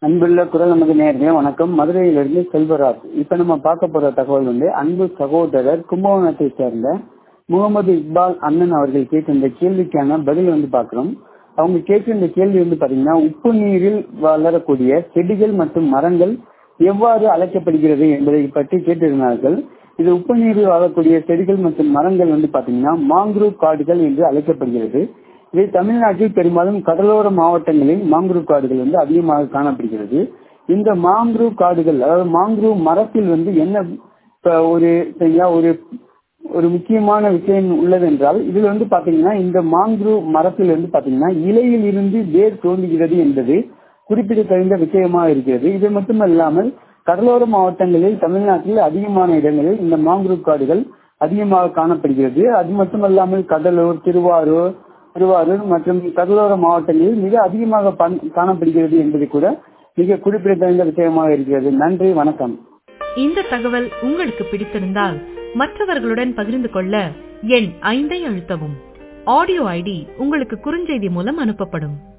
அன்புள்ள குரல் நமது நேர்களே வணக்கம் மதுரையிலிருந்து செல்வராஜ் இப்ப நம்ம பார்க்க போற தகவல் வந்து அன்பு சகோதரர் கும்பகோணத்தை சேர்ந்த முகமது இக்பால் அண்ணன் அவர்கள் கேட்ட இந்த கேள்விக்கான பதில் வந்து பார்க்கிறோம் அவங்க கேட்ட இந்த கேள்வி வந்து பாத்தீங்கன்னா உப்பு நீரில் வளரக்கூடிய செடிகள் மற்றும் மரங்கள் எவ்வாறு அழைக்கப்படுகிறது என்பதை பற்றி கேட்டிருந்தார்கள் இது உப்பு நீரில் வாழக்கூடிய செடிகள் மற்றும் மரங்கள் வந்து பாத்தீங்கன்னா மாங்குரூவ் காடுகள் என்று அழைக்கப்படுகிறது இது தமிழ்நாட்டில் பெரும்பாலும் கடலோர மாவட்டங்களில் மாங்குரூவ் காடுகள் வந்து அதிகமாக காணப்படுகிறது இந்த மாங்குரூவ் காடுகள் அதாவது மாங்குரூவ் மரத்தில் வந்து என்ன ஒரு சரியா ஒரு ஒரு முக்கியமான விஷயம் உள்ளது என்றால் இதுல வந்து பாத்தீங்கன்னா இந்த மாங்குரூவ் மரத்தில் வந்து பாத்தீங்கன்னா இலையில் இருந்து வேர் தோன்றுகிறது என்பது குறிப்பிடத்தகுந்த விஷயமாக இருக்கிறது இது மட்டுமல்லாமல் கடலோர மாவட்டங்களில் தமிழ்நாட்டில் அதிகமான இடங்களில் இந்த மாங்குரூவ் காடுகள் அதிகமாக காணப்படுகிறது அது மட்டுமல்லாமல் கடலூர் திருவாரூர் திருவாரூர் மற்றும் கடலோர மாவட்டங்களில் மிக அதிகமாக காணப்படுகிறது என்பது கூட மிக குறிப்பிடத்தகுந்த விஷயமாக இருக்கிறது நன்றி வணக்கம் இந்த தகவல் உங்களுக்கு பிடித்திருந்தால் மற்றவர்களுடன் பகிர்ந்து கொள்ள எண் ஐந்தை அழுத்தவும் ஆடியோ ஐடி உங்களுக்கு குறுஞ்செய்தி மூலம் அனுப்பப்படும்